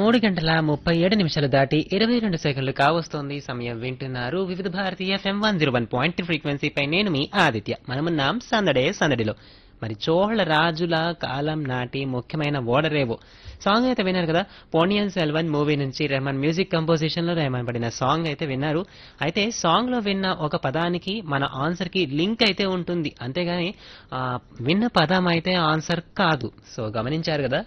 మూడు గంటల ముప్పై ఏడు నిమిషాలు దాటి ఇరవై రెండు సెకండ్లు కావస్తోంది సమయం వింటున్నారు వివిధ భారతీయ FM one zero one point ఫ్రీక్వెన్సీపై నేను మీ ఆదిత్య మనమున్నాం సందడే సందడిలో మరి చోళ రాజుల కాలం నాటి ముఖ్యమైన ఓడరేవో సాంగ్ అయితే విన్నారు కదా పోనియన్ సెల్వన్ మూవీ నుంచి రెహమాన్ మ్యూజిక్ కంపోజిషన్ లో రెహమాన్ పడిన సాంగ్ అయితే విన్నారు అయితే సాంగ్ లో విన్న ఒక పదానికి మన ఆన్సర్ కి లింక్ అయితే ఉంటుంది అంతేగాని ఆ, విన్న పదం అయితే ఆన్సర్ కాదు సో గమనించారు కదా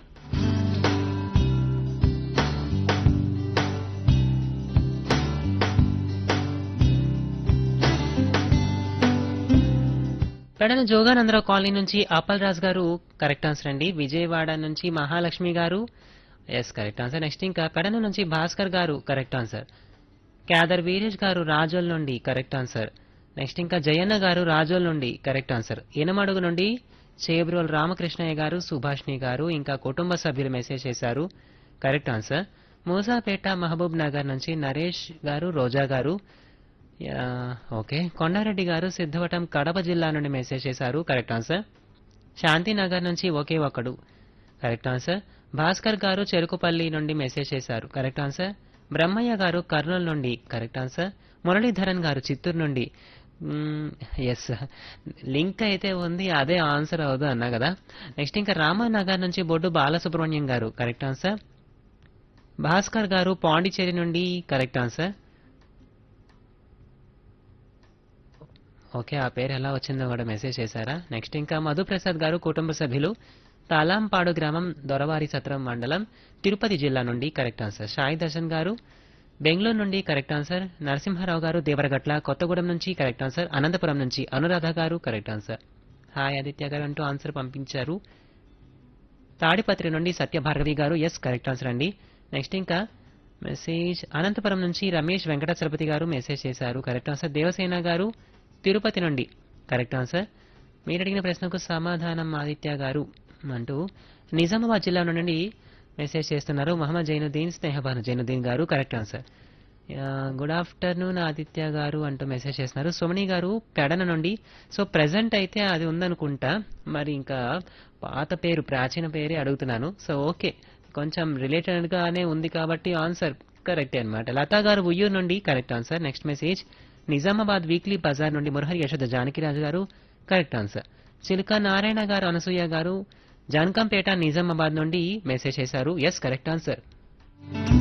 పెడన జోగానందరావు కాలనీ నుంచి ఆపల్ రాజ్ గారు కరెక్ట్ ఆన్సర్ అండి విజయవాడ నుంచి మహాలక్ష్మి గారు ఎస్ కరెక్ట్ ఆన్సర్ నెక్స్ట్ ఇంకా పెడన నుంచి భాస్కర్ గారు కరెక్ట్ ఆన్సర్ క్యాదర్ వీరేష్ గారు రాజోల్ నుండి కరెక్ట్ ఆన్సర్ నెక్స్ట్ ఇంకా జయన్న గారు రాజోల్ నుండి కరెక్ట్ ఆన్సర్ ఇనమడుగు నుండి చేబ్రోల్ రామకృష్ణయ్య గారు సుభాష్ని గారు ఇంకా కుటుంబ సభ్యులు మెసేజ్ చేశారు correct answer Moosapet Mahabubnagar నుంచి నరేష్ గారు రోజా గారు యా, ఓకే కొండారెడ్డి గారు సిద్ధవటం కడప జిల్లా నుండి మెసేజ్ చేశారు కరెక్ట్ ఆన్సర్ శాంతినగర్ నుంచి ఒకే ఒకడు కరెక్ట్ ఆన్సర్ భాస్కర్ గారు చెరుకుపల్లి నుండి మెసేజ్ చేశారు కరెక్ట్ ఆన్సర్ బ్రహ్మయ్య గారు కర్నూలు నుండి కరెక్ట్ ఆన్సర్ మురళీధరన్ గారు చిత్తూరు నుండి ఎస్ లింక్ అయితే ఉంది అదే ఆన్సర్ అవదు అన్నా కదా నెక్స్ట్ ఇంకా రామానగర్ నుంచి బొడ్డు బాలసుబ్రహ్మణ్యం గారు కరెక్ట్ ఆన్సర్ భాస్కర్ గారు పాండిచేరి నుండి కరెక్ట్ ఆన్సర్ ఓకే ఆ పేరు ఎలా వచ్చిందో కూడా మెసేజ్ చేశారా నెక్స్ట్ ఇంకా మధుప్రసాద్ గారు కుటుంబ సభ్యులు తాలాంపాడు గ్రామం దొరవారి సత్రం మండలం తిరుపతి జిల్లా నుండి కరెక్ట్ ఆన్సర్ సాయి దర్శన్ గారు బెంగళూరు నుండి కరెక్ట్ ఆన్సర్ నరసింహారావు గారు దేవరగట్ల కొత్తగూడెం నుంచి కరెక్ట్ ఆన్సర్ అనంతపురం నుంచి అనురాధ గారు కరెక్ట్ ఆన్సర్ హాయ్ ఆదిత్య గారు అంటూ ఆన్సర్ పంపించారు తాడిపత్రి నుండి సత్యభార్గవి గారు ఎస్ కరెక్ట్ ఆన్సర్ అండి నెక్స్ట్ ఇంకా మెసేజ్ అనంతపురం నుంచి రమేష్ వెంకటాచలపతి గారు మెసేజ్ చేశారు కరెక్ట్ ఆన్సర్ దేవసేన గారు తిరుపతి నుండి కరెక్ట్ ఆన్సర్ మీరు అడిగిన ప్రశ్నకు సమాధానం ఆదిత్య గారు అంటూ నిజామాబాద్ జిల్లా నుండి మెసేజ్ చేస్తున్నారు మహమ్మద్ జైనుద్దీన్ స్నేహబాను జైనుద్దీన్ గారు correct answer good afternoon Aditya గారు అంటూ మెసేజ్ చేస్తున్నారు సుమణి గారు పెడన నుండి సో ప్రెసెంట్ అయితే అది ఉందనుకుంటా మరి ఇంకా పాత పేరు ప్రాచీన పేరే అడుగుతున్నాను సో ఓకే కొంచెం రిలేటెడ్ గానే ఉంది కాబట్టి ఆన్సర్ కరెక్టే అన్నమాట లతా గారు ఉయ్యూరు నుండి correct answer next message Nizamabad weekly bazaar నుండి మురహరి యశోద జానకిరాజు గారు కరెక్ట్ ఆన్సర్ చిలుక నారాయణ గారు అనసూయ గారు జాన్కంపేట నిజామాబాద్ నుండి మెసేజ్ చేశారు ఎస్ కరెక్ట్ ఆన్సర్